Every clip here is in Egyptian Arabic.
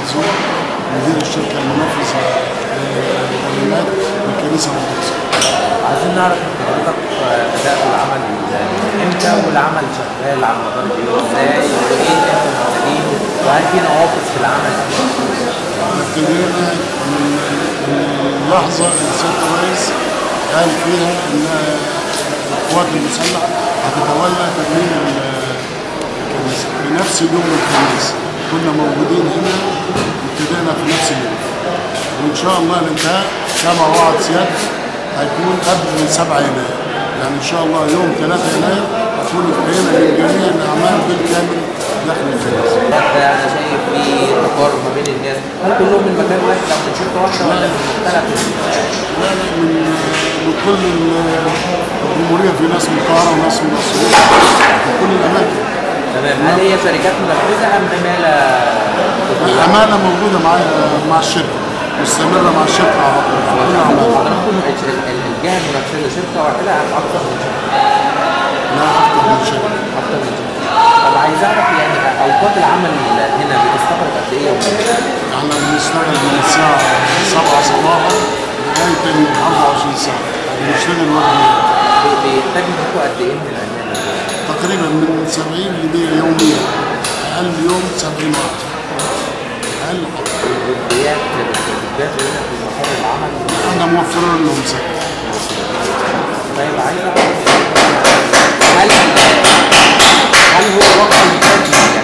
مرزوق مدير الشركه المنفذه للخدمات بالكنيسه المقدسه. عايزين نعرف من حضرتك آه، بدأت العمل امتى والعمل شغال على مدار اليوم ازاي وايه اللي انتم محتاجينه وهل في نواقص في العمل؟ ابتدينا من من اللحظه اللي سياده الرئيس قال فيها ان القوات المسلحه هتتولى تامين ال- الكنيسه في نفس اليوم الخميس كنا موجودين هنا ابتدينا في نفس اليوم وان شاء الله الانتهاء كما وعد سيادته هيكون قبل 7 يناير يعني ان شاء الله يوم 3 يناير هتكون انتهينا من جميع الاعمال بالكامل داخل الكنيسه ده انا شايف في تقارب ما بين الناس هل كلهم من مكان واحد او من شركه واحده ولا من مختلف لا لا من من كل الجمهوريه في ناس من القاهره وناس من اسيوط في كل الاماكن تمام هل هي شركات منفذه ام عماله الامانه موجوده معايا مع الشركه مستمره مع الشركه على طول في كل الاعمال حضراتكم ال- ال- ال- الجهه المنفذه شركه واحده ام اكثر من شركه؟ لا اكثر من شركه اكثر من شركه طب عايز اعرف يعني اوقات العمل هنا بتستغرق قد ايه يوميا؟ احنا بنشتغل من الساعه 7 صباحا لغايه 24 ساعه بنشتغل وقت بي- بيحتاج منكم قد ايه من العماله؟ تقريبا من 70 ل 100 يوميا اقل يوم 70 واحد اقل حاجه البيات بتبات هنا في مقر العمل احنا موفرين لهم سكن طيب عايز اعرف هل هل هو وقت الكافي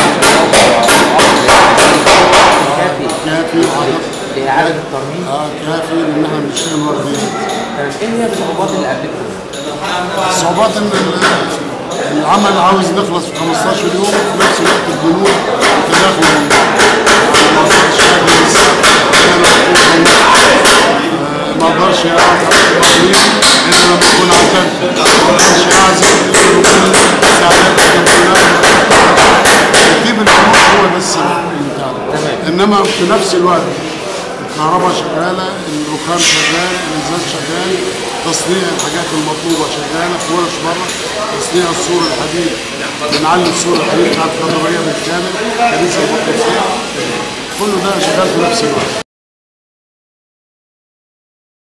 يعني كافي كافي وعدد لإعادة الترميم؟ اه كافي لان احنا بنشتغل ورديات طيب ايه هي الصعوبات اللي قابلتكم؟ صعوبات ان ال- العمل عاوز نخلص في 15 يوم في نفس الوقت البنود تداخل ما اقدرش اجلس انا بكون آه، ما اقدرش اقعد تقريبا الا لما اكون عزلت ما اقدرش اعزل الا بكون ساعات ترتيب الامور هو بس بتاع تمام. انما في نفس الوقت الكهرباء شغاله الرخام شغال الازاز شغال تصنيع الحاجات المطلوبه شغاله في ورش بره تصنيع السور الحديد بنعلي السور الحديد بتاع الكهربائيه بالكامل كنيسه البطرسيه كله ده شغال في نفس الوقت